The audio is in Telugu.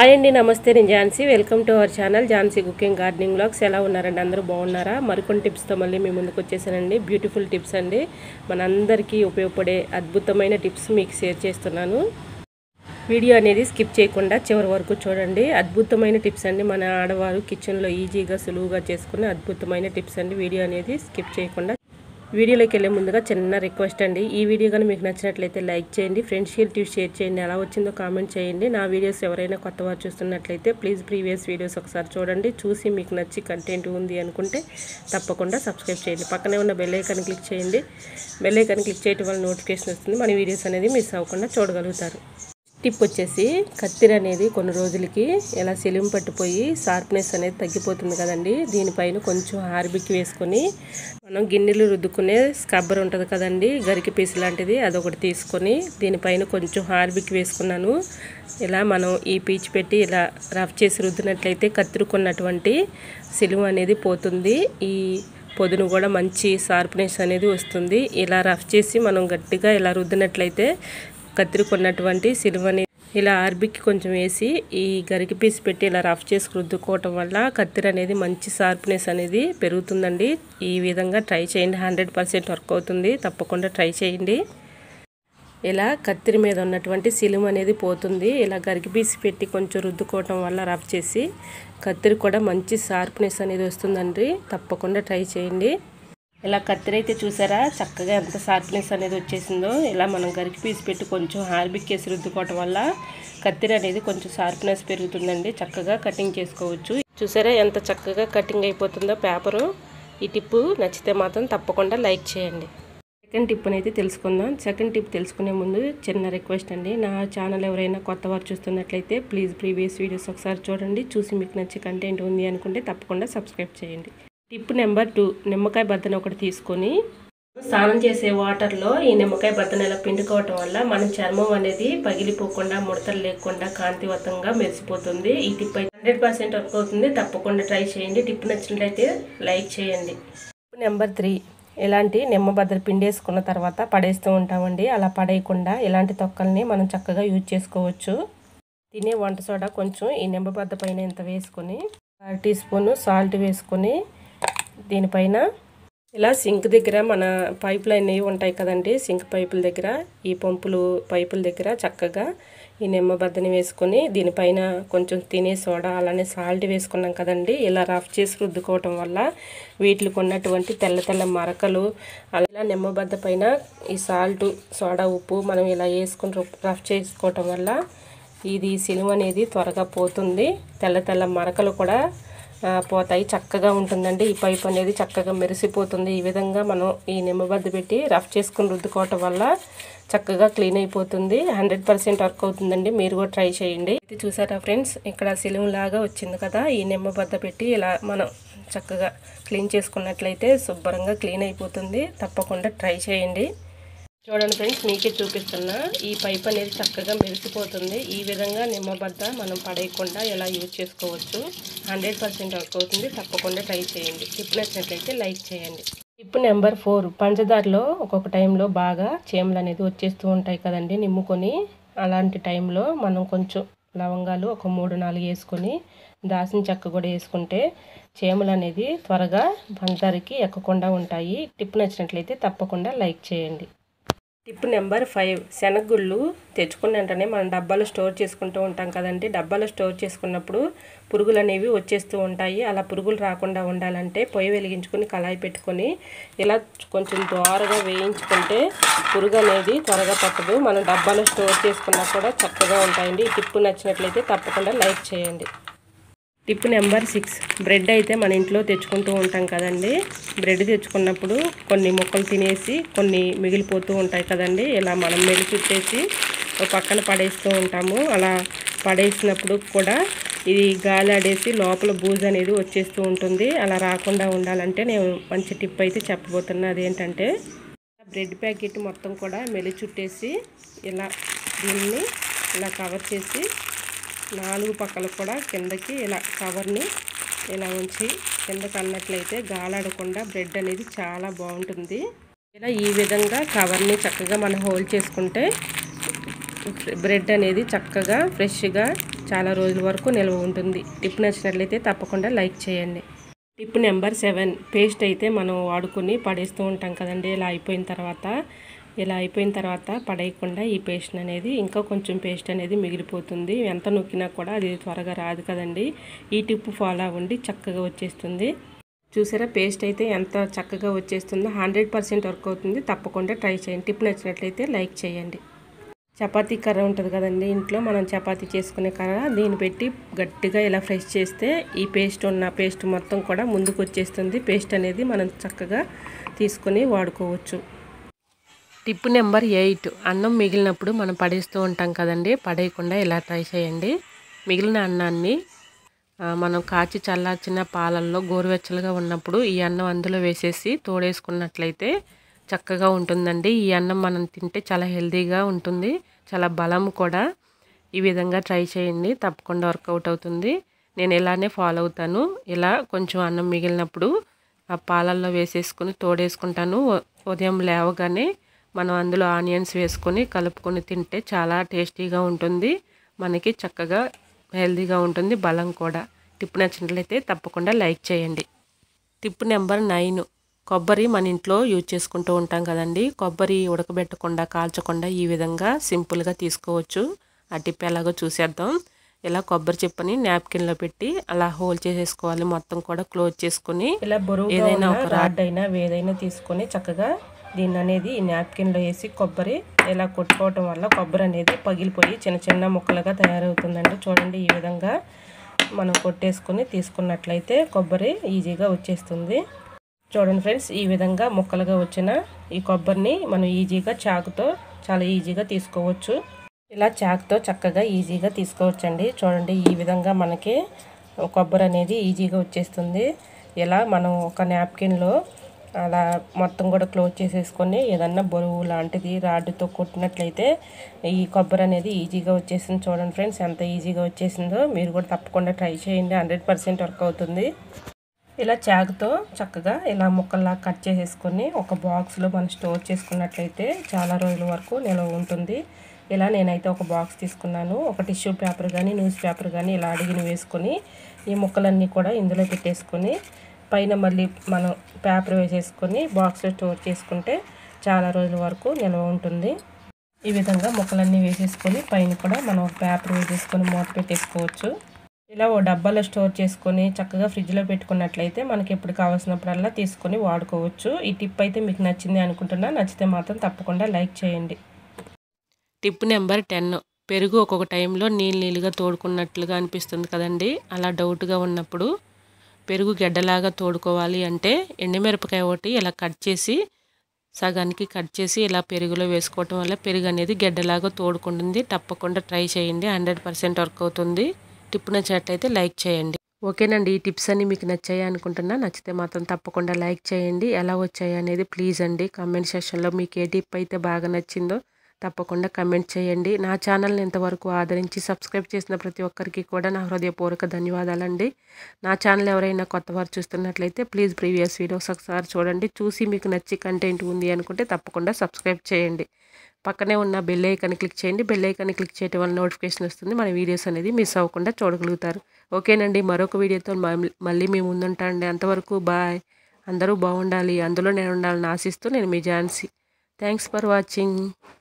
హాయ్ అండి నమస్తే నేను Jhansi welcome to our channel Jhansi cooking gardening blogs ఎలా ఉన్నారండి అందరూ బాగున్నారా మరికొన్ని టిప్స్తో మళ్ళీ మీ ముందుకు వచ్చేసానండి బ్యూటిఫుల్ టిప్స్ అండి మనందరికీ ఉపయోగపడే అద్భుతమైన టిప్స్ మీకు షేర్ చేస్తున్నాను వీడియో అనేది స్కిప్ చేయకుండా చివరి వరకు చూడండి అద్భుతమైన టిప్స్ అండి మన ఆడవారు కిచెన్లో ఈజీగా సులువుగా చేసుకునే అద్భుతమైన టిప్స్ అండి వీడియో అనేది స్కిప్ చేయకుండా వీడియోలోకి వెళ్ళే ముందుగా చిన్న రిక్వెస్ట్ అండి ఈ వీడియో కానీ మీకు నచ్చినట్లయితే లైక్ చేయండి ఫ్రెండ్స్కి టిప్స్ షేర్ చేయండి ఎలా వచ్చిందో కామెంట్ చేయండి నా వీడియోస్ ఎవరైనా కొత్త వారు చూస్తున్నట్లయితే ప్లీజ్ ప్రీవియస్ వీడియోస్ ఒకసారి చూడండి చూసి మీకు నచ్చి కంటెంట్ ఉంది అనుకుంటే తప్పకుండా సబ్స్క్రైబ్ చేయండి పక్కనే ఉన్న బెల్ ఐకాన్ క్లిక్ చేయండి బెల్ ఐకాన్ క్లిక్ చేయడం వల్ల నోటిఫికేషన్ వస్తుంది మన వీడియోస్ అనేది మిస్ అవ్వకుండా చూడగలుగుతారు టిప్ వచ్చేసి కత్తిర అనేది కొన్ని రోజులకి ఇలా సెలిం పట్టిపోయి షార్ప్నెస్ అనేది తగ్గిపోతుంది కదండి దీనిపైన కొంచెం హార్బిక్ వేసుకొని మనం గిన్నెలు రుద్దుకునే స్కబ్బర్ ఉంటుంది కదండి గరికి పీసు లాంటిది అదొకటి తీసుకొని దీనిపైన కొంచెం హార్బిక్ వేసుకున్నాను ఇలా మనం ఈ పీచు పెట్టి ఇలా రఫ్ చేసి రుద్దినట్లయితే కత్తిరుకున్నటువంటి సిలువ అనేది పోతుంది ఈ పొదును కూడా మంచి షార్ప్నెస్ అనేది వస్తుంది ఇలా రఫ్ చేసి మనం గట్టిగా ఇలా రుద్దినట్లయితే కత్తిరుకున్నటువంటి సిలువని ఇలా ఆర్బిక్కి కొంచెం వేసి ఈ గరికి పీస్ పెట్టి ఇలా రఫ్ చేసి రుద్దుకోవటం వల్ల కత్తిర అనేది మంచి షార్ప్నెస్ అనేది పెరుగుతుందండి ఈ విధంగా ట్రై చేయండి హండ్రెడ్ పర్సెంట్ వర్క్ అవుతుంది తప్పకుండా ట్రై చేయండి ఇలా కత్తిరి మీద ఉన్నటువంటి సిలుమ అనేది పోతుంది ఇలా గరికి పీసి పెట్టి కొంచెం రుద్దుకోవటం వల్ల రఫ్ చేసి కత్తిరి కూడా మంచి షార్ప్నెస్ అనేది వస్తుందండి తప్పకుండా ట్రై చేయండి ఇలా కత్తిరి అయితే చూసారా చక్కగా ఎంత షార్ప్నెస్ అనేది వచ్చేసిందో ఇలా మనం గరికి పీసి పెట్టి కొంచెం హార్బిక్ వేసి రుద్దుకోవటం వల్ల కత్తిరి అనేది కొంచెం షార్ప్నెస్ పెరుగుతుందండి చక్కగా కటింగ్ చేసుకోవచ్చు చూసారా ఎంత చక్కగా కటింగ్ అయిపోతుందో పేపరు ఈ టిప్పు నచ్చితే మాత్రం తప్పకుండా లైక్ చేయండి సెకండ్ టిప్ అనేది తెలుసుకుందాం సెకండ్ టిప్ తెలుసుకునే ముందు చిన్న రిక్వెస్ట్ అండి నా ఛానల్ ఎవరైనా కొత్త వారు చూస్తున్నట్లయితే ప్లీజ్ ప్రీవియస్ వీడియోస్ ఒకసారి చూడండి చూసి మీకు నచ్చే కంటెంట్ ఉంది అనుకుంటే తప్పకుండా సబ్స్క్రైబ్ చేయండి టిప్ నెంబర్ టూ నిమ్మకాయ బద్దన ఒకటి తీసుకొని స్నానం చేసే వాటర్లో ఈ నిమ్మకాయ బద్దన ఇలా పిండుకోవటం వల్ల మన చర్మం అనేది పగిలిపోకుండా ముడతలు లేకుండా కాంతివంతంగా మెరిసిపోతుంది ఈ టిప్ అయితే హండ్రెడ్ పర్సెంట్ వర్క్ అవుతుంది తప్పకుండా ట్రై చేయండి టిప్ నచ్చినట్లయితే లైక్ చేయండి టిప్ నెంబర్ త్రీ ఇలాంటి నిమ్మ బద్దలు పిండేసుకున్న తర్వాత పడేస్తూ ఉంటామండి అలా పడేయకుండా ఇలాంటి తొక్కల్ని మనం చక్కగా యూజ్ చేసుకోవచ్చు తినే వంట సోడా కొంచెం ఈ నిమ్మ బద్ద పైన ఇంత వేసుకొని టీ స్పూన్ సాల్ట్ వేసుకొని దీనిపైన ఇలా సింక్ దగ్గర మన పైపులు అనేవి ఉంటాయి కదండి సింక్ పైపుల దగ్గర ఈ పంపులు పైపుల దగ్గర చక్కగా ఈ నిమ్మబద్దని వేసుకొని దీనిపైన కొంచెం తినే సోడా అలానే సాల్ట్ వేసుకున్నాం కదండి ఇలా రఫ్ చేసి రుద్దుకోవటం వల్ల వీటికి ఉన్నటువంటి తెల్ల తెల్ల మరకలు అలా నిమ్మబద్ద పైన ఈ సాల్ట్ సోడా ఉప్పు మనం ఇలా వేసుకుని రఫ్ చేసుకోవటం వల్ల ఇది సిలువ అనేది త్వరగా పోతుంది తెల్ల తెల్ల మరకలు కూడా పోతాయి చక్కగా ఉంటుందండి ఈ పైప్ అనేది చక్కగా మెరిసిపోతుంది ఈ విధంగా మనం ఈ నిమ్మబద్ద పెట్టి రఫ్ చేసుకుని రుద్దుకోవటం వల్ల చక్కగా క్లీన్ అయిపోతుంది హండ్రెడ్ పర్సెంట్ వర్క్ అవుతుందండి మీరు కూడా ట్రై చేయండి ఇది చూసారా ఫ్రెండ్స్ ఇక్కడ సిలువ లాగా వచ్చింది కదా ఈ నిమ్మబద్ద పెట్టి ఇలా మనం చక్కగా క్లీన్ చేసుకున్నట్లయితే శుభ్రంగా క్లీన్ అయిపోతుంది తప్పకుండా ట్రై చేయండి చూడండి ఫ్రెండ్స్ మీకే చూపిస్తున్నా ఈ పైప్ అనేది చక్కగా మెరిసిపోతుంది ఈ విధంగా నిమ్మబద్ద మనం పడేయకుండా ఎలా యూజ్ చేసుకోవచ్చు హండ్రెడ్ పర్సెంట్ వర్క్ అవుతుంది తప్పకుండా ట్రై చేయండి టిప్ నచ్చినట్లయితే లైక్ చేయండి టిప్ నెంబర్ ఫోర్ పంచదారలో ఒక్కొక్క టైంలో బాగా చీమలు అనేది వచ్చేస్తూ ఉంటాయి కదండి నిమ్ముకొని అలాంటి టైంలో మనం కొంచెం లవంగాలు ఒక మూడు నాలుగు వేసుకొని దాసిన చెక్క కూడా వేసుకుంటే చీమలు అనేది త్వరగా పంచదారకి ఎక్కకుండా ఉంటాయి టిప్ నచ్చినట్లయితే తప్పకుండా లైక్ చేయండి టిప్ నెంబర్ ఫైవ్ శనగగుళ్ళు తెచ్చుకున్న వెంటనే మనం డబ్బాలో స్టోర్ చేసుకుంటూ ఉంటాం కదండి డబ్బాలో స్టోర్ చేసుకున్నప్పుడు పురుగులు అనేవి వచ్చేస్తూ ఉంటాయి అలా పురుగులు రాకుండా ఉండాలంటే పొయ్యి వెలిగించుకొని కళాయి పెట్టుకొని ఇలా కొంచెం దోరగా వేయించుకుంటే పురుగు అనేది త్వరగా పట్టదు మనం డబ్బాలో స్టోర్ చేసుకున్నా కూడా చక్కగా ఉంటాయండి ఈ టిప్ నచ్చినట్లయితే తప్పకుండా లైక్ చేయండి టిప్ నెంబర్ సిక్స్ బ్రెడ్ అయితే మన ఇంట్లో తెచ్చుకుంటూ ఉంటాం కదండి బ్రెడ్ తెచ్చుకున్నప్పుడు కొన్ని ముక్కలు తినేసి కొన్ని మిగిలిపోతూ ఉంటాయి కదండి ఇలా మనం మెలిచుట్టేసి ఒక పక్కన పడేస్తూ ఉంటాము అలా పడేసినప్పుడు కూడా ఇది గాలి ఆడేసి లోపల బూజు అనేది వచ్చేస్తూ ఉంటుంది అలా రాకుండా ఉండాలంటే నేను మంచి టిప్ అయితే చెప్పబోతున్నా అదేంటంటే బ్రెడ్ ప్యాకెట్ మొత్తం కూడా మెలి చుట్టేసి ఇలా దీన్ని ఇలా కవర్ చేసి నాలుగు పక్కల కూడా కిందకి ఇలా కవర్ని ఇలా ఉంచి కిందకి అన్నట్లయితే గాలాడకుండా బ్రెడ్ అనేది చాలా బాగుంటుంది ఇలా ఈ విధంగా కవర్ని చక్కగా మనం హోల్డ్ చేసుకుంటే బ్రెడ్ అనేది చక్కగా ఫ్రెష్గా చాలా రోజుల వరకు నిల్వ ఉంటుంది టిప్ నచ్చినట్లయితే తప్పకుండా లైక్ చేయండి టిప్ నెంబర్ సెవెన్ పేస్ట్ అయితే మనం వాడుకొని పడేస్తూ ఉంటాం కదండి ఇలా అయిపోయిన తర్వాత ఇలా అయిపోయిన తర్వాత పడేయకుండా ఈ పేస్ట్ అనేది ఇంకా కొంచెం పేస్ట్ అనేది మిగిలిపోతుంది ఎంత నొక్కినా కూడా అది త్వరగా రాదు కదండి ఈ టిప్ ఫాలో అవ్వండి చక్కగా వచ్చేస్తుంది చూసారా పేస్ట్ అయితే ఎంత చక్కగా వచ్చేస్తుందో హండ్రెడ్ పర్సెంట్ వర్క్ అవుతుంది తప్పకుండా ట్రై చేయండి టిప్ నచ్చినట్లయితే లైక్ చేయండి చపాతీ కర్ర ఉంటుంది కదండి ఇంట్లో మనం చపాతీ చేసుకునే కర్ర దీన్ని పెట్టి గట్టిగా ఇలా ఫ్రెష్ చేస్తే ఈ పేస్ట్ ఉన్న పేస్ట్ మొత్తం కూడా ముందుకు వచ్చేస్తుంది పేస్ట్ అనేది మనం చక్కగా తీసుకొని వాడుకోవచ్చు టిప్ నెంబర్ ఎయిట్ అన్నం మిగిలినప్పుడు మనం పడేస్తూ ఉంటాం కదండి పడేయకుండా ఇలా ట్రై చేయండి మిగిలిన అన్నాన్ని ఆ, మనం కాచి చల్లార్చిన పాలల్లో గోరువెచ్చలుగా ఉన్నప్పుడు ఈ అన్నం అందులో వేసేసి తోడేసుకున్నట్లయితే చక్కగా ఉంటుందండి ఈ అన్నం మనం తింటే చాలా హెల్తీగా ఉంటుంది చాలా బలం కూడా ఈ విధంగా ట్రై చేయండి తప్పకుండా వర్కౌట్ అవుతుంది నేను ఇలానే ఫాలో అవుతాను ఇలా కొంచెం అన్నం మిగిలినప్పుడు ఆ పాలల్లో వేసేసుకుని తోడేసుకుంటాను ఉ- ఉదయం లేవగానే మనం అందులో ఆనియన్స్ వేసుకొని కలుపుకొని తింటే చాలా టేస్టీగా ఉంటుంది మనకి చక్కగా హెల్తీగా ఉంటుంది బలం కూడా టిప్ నచ్చినట్లయితే తప్పకుండా లైక్ చేయండి టిప్ నెంబర్ నైన్ కొబ్బరి మన ఇంట్లో యూజ్ చేసుకుంటూ ఉంటాం కదండి కొబ్బరి ఉడకబెట్టకుండా కాల్చకుండా ఈ విధంగా సింపుల్గా తీసుకోవచ్చు ఆ టిప్ ఎలాగో చూసేద్దాం ఇలా కొబ్బరి చిప్పని నాప్కిన్లో పెట్టి అలా హోల్ చేసేసుకోవాలి మొత్తం కూడా క్లోజ్ చేసుకొని ఇలా బరువు ఏదైనా ఒక రాడ్ అయినా ఏదైనా తీసుకొని చక్కగా దీన్ని అనేది ఈ నాప్కిన్లో వేసి కొబ్బరి ఇలా కొట్టుకోవటం వల్ల కొబ్బరి అనేది పగిలిపోయి చిన్న చిన్న ముక్కలుగా తయారవుతుందండి చూడండి ఈ విధంగా మనం కొట్టేసుకొని తీసుకున్నట్లయితే కొబ్బరి ఈజీగా వచ్చేస్తుంది చూడండి ఫ్రెండ్స్ ఈ విధంగా ముక్కలుగా వచ్చిన ఈ కొబ్బరిని మనం ఈజీగా చాకుతో చాలా ఈజీగా తీసుకోవచ్చు ఇలా చాకుతో చక్కగా ఈజీగా తీసుకోవచ్చండి చూడండి ఈ విధంగా మనకి కొబ్బరి అనేది ఈజీగా వచ్చేస్తుంది ఇలా మనం ఒక నాప్కిన్లో అలా మొత్తం కూడా క్లోజ్ చేసేసుకొని ఏదన్నా బరువు లాంటిది రాడ్డుతో కొట్టినట్లయితే ఈ కొబ్బరి అనేది ఈజీగా వచ్చేసింది చూడండి ఫ్రెండ్స్ ఎంత ఈజీగా వచ్చేసిందో మీరు కూడా తప్పకుండా ట్రై చేయండి హండ్రెడ్ పర్సెంట్ వర్క్ అవుతుంది ఇలా చాకుతో చక్కగా ఇలా ముక్కల్లా కట్ చేసేసుకొని ఒక బాక్స్లో మనం స్టోర్ చేసుకున్నట్లయితే చాలా రోజుల వరకు నిల్వ ఉంటుంది ఇలా నేనైతే ఒక బాక్స్ తీసుకున్నాను ఒక టిష్యూ పేపర్ కానీ న్యూస్ పేపర్ కానీ ఇలా అడిగిన వేసుకొని ఈ ముక్కలన్నీ కూడా ఇందులో పెట్టేసుకొని పైన మళ్ళీ మనం పేపర్ వేసేసుకొని బాక్స్లో స్టోర్ చేసుకుంటే చాలా రోజుల వరకు నిల్వ ఉంటుంది ఈ విధంగా ముక్కలన్నీ వేసేసుకొని పైన కూడా మనం ఒక పేపర్ వేసేసుకొని మూత పెట్టేసుకోవచ్చు ఇలా ఓ డబ్బాలో స్టోర్ చేసుకొని చక్కగా ఫ్రిడ్జ్లో పెట్టుకున్నట్లయితే మనకి ఎప్పుడు కావాల్సినప్పుడల్లా తీసుకొని వాడుకోవచ్చు ఈ టిప్ అయితే మీకు నచ్చింది అనుకుంటున్నా నచ్చితే మాత్రం తప్పకుండా లైక్ చేయండి టిప్ నెంబర్ టెన్ పెరుగు ఒక్కొక్క టైంలో నీళ్ళు నీళ్ళుగా తోడుకున్నట్లుగా అనిపిస్తుంది కదండి అలా డౌట్గా ఉన్నప్పుడు పెరుగు గడ్డలాగా తోడుకోవాలి అంటే ఎండుమిరపకాయ ఒకటి ఇలా కట్ చేసి సగానికి కట్ చేసి ఇలా పెరుగులో వేసుకోవటం వల్ల పెరుగు అనేది గడ్డలాగా తోడుకుంటుంది తప్పకుండా ట్రై చేయండి హండ్రెడ్ పర్సెంట్ వర్క్ అవుతుంది టిప్ నచ్చినట్లయితే లైక్ చేయండి ఓకేనండి ఈ టిప్స్ అన్ని మీకు నచ్చాయి అనుకుంటున్నా నచ్చితే మాత్రం తప్పకుండా లైక్ చేయండి ఎలా వచ్చాయి అనేది ప్లీజ్ అండి కామెంట్ సెక్షన్లో మీకు ఏ టిప్ అయితే బాగా నచ్చిందో తప్పకుండా కమెంట్ చేయండి నా ఛానల్ని ఇంతవరకు ఆదరించి సబ్స్క్రైబ్ చేసిన ప్రతి ఒక్కరికి కూడా నా హృదయపూర్వక ధన్యవాదాలండి నా ఛానల్ ఎవరైనా కొత్త వారు చూస్తున్నట్లయితే ప్లీజ్ ప్రీవియస్ వీడియోస్ ఒకసారి చూడండి చూసి మీకు నచ్చి కంటెంట్ ఉంది అనుకుంటే తప్పకుండా సబ్స్క్రైబ్ చేయండి పక్కనే ఉన్న బెల్ ఐకాన్ క్లిక్ చేయండి బెల్ ఐకాన్ క్లిక్ చేయడం వల్ల నోటిఫికేషన్ వస్తుంది మన వీడియోస్ అనేది మిస్ అవ్వకుండా చూడగలుగుతారు ఓకేనండి మరొక వీడియోతో మళ్ళీ- మళ్ళీ మీ ముందుంటానండి అంతవరకు బాయ్ అందరూ బాగుండాలి అందులో నేను ఉండాలని ఆశిస్తూ నేను మీ ఝాన్సీ థ్యాంక్స్ ఫర్ వాచింగ్